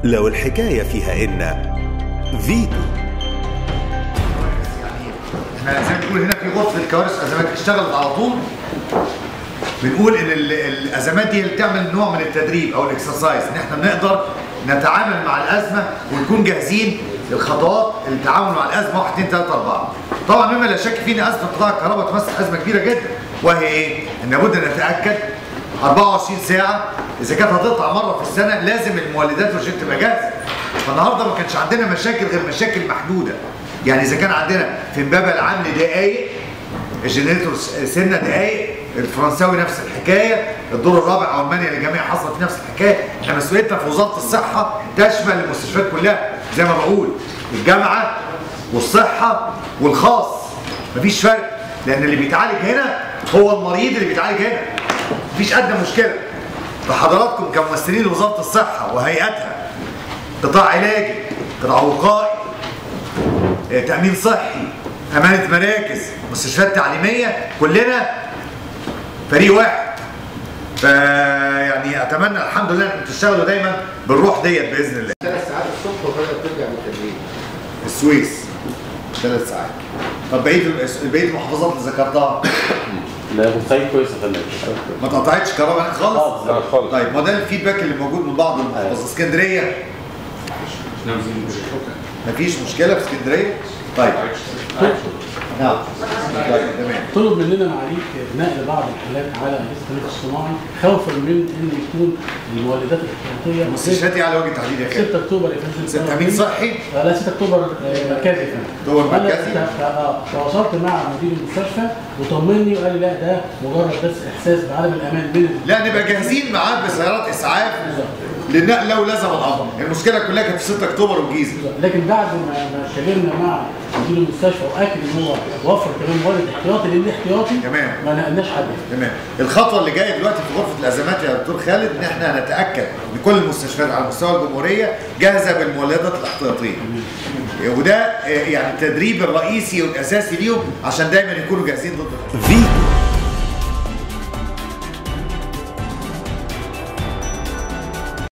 لو الحكاية فيها إن فيتو احنا زي ما بنقول هنا في غرفه الكوارث ازمات اشتغلت على طول بنقول ان ال- الازمات دي اللي بتعمل نوع من التدريب او الاكسرسايز ان احنا بنقدر نتعامل مع الازمه ونكون جاهزين للخطوات التعامل مع الازمه 1 2 3 4 طبعا مما لا شك فيه ان ازمه قطاع الكهرباء تمثل ازمه كبيره جدا وهي ايه؟ ان لابد ان نتاكد 24 ساعه اذا كانت هتقطع مره في السنه لازم المولدات والشيء تبقى جاهزه فالنهارده ما كانش عندنا مشاكل غير مشاكل محدوده يعني اذا كان عندنا في امبابه العامل دقايق الجنريتور سنه دقايق الفرنساوي نفس الحكايه الدور الرابع او المانيا للجميع حصلت نفس الحكايه احنا مسؤوليتنا في وزاره الصحه تشمل المستشفيات كلها زي ما بقول الجامعه والصحه والخاص مفيش فرق لان اللي بيتعالج هنا هو المريض اللي بيتعالج هنا مفيش ادنى مشكله فحضراتكم كممثلين لوزاره الصحه وهيئتها قطاع علاجي قطاع وقائي آه، تأمين صحي أمانة مراكز مستشفيات تعليمية كلنا فريق واحد فيعني أتمنى الحمد لله أن تشتغلوا دايما بالروح ديت بإذن الله ثلاث ساعات الصبح وبدأت ترجع بالتدريب السويس ثلاث ساعات طب بقية بقية المحافظات اللي ذكرتها لا بورسعيد كويسه خلي ما اتقطعتش كهرباء هناك خالص؟ خالص لا خالص طيب ما ده الفيدباك اللي موجود من بعض المحافظات اسكندرية مفيش مشكلة في اسكندرية؟ طيب نعم طيب تمام طلب مننا معاليك نقل بعض الحالات على اجهزه التنفس الصناعي خوفا من ان يكون المولدات الاحتياطيه مستشفياتي على وجه التحديد يا خالد 6 اكتوبر يا فندم تأمين صحي آه، لا 6 اكتوبر آه، مركزي يا فندم أكتوبر أنا مركزي؟ ت- آه، تواصلت مع مدير المستشفى وطمني وقال لي لا ده مجرد بس احساس بعدم الامان بين ال- لا نبقى جاهزين معاه بسيارات اسعاف للنقل لو لزم الامر المشكله كلها كانت في 6 اكتوبر والجيزه لكن بعد ما ما اتكلمنا مع مدير المستشفى واكد ان هو وفر كمان مولد احتياطي لان احتياطي تمام. ما نقلناش حد تمام الخطوه اللي جايه دلوقتي في غرفه الازمات يا دكتور خالد ان احنا نتاكد ان كل المستشفيات على مستوى الجمهوريه جاهزه بالمولدات الاحتياطيه وده آه، يعني التدريب الرئيسي والاساسي ليهم عشان دايما يكونوا جاهزين ضد الخطر. فيتو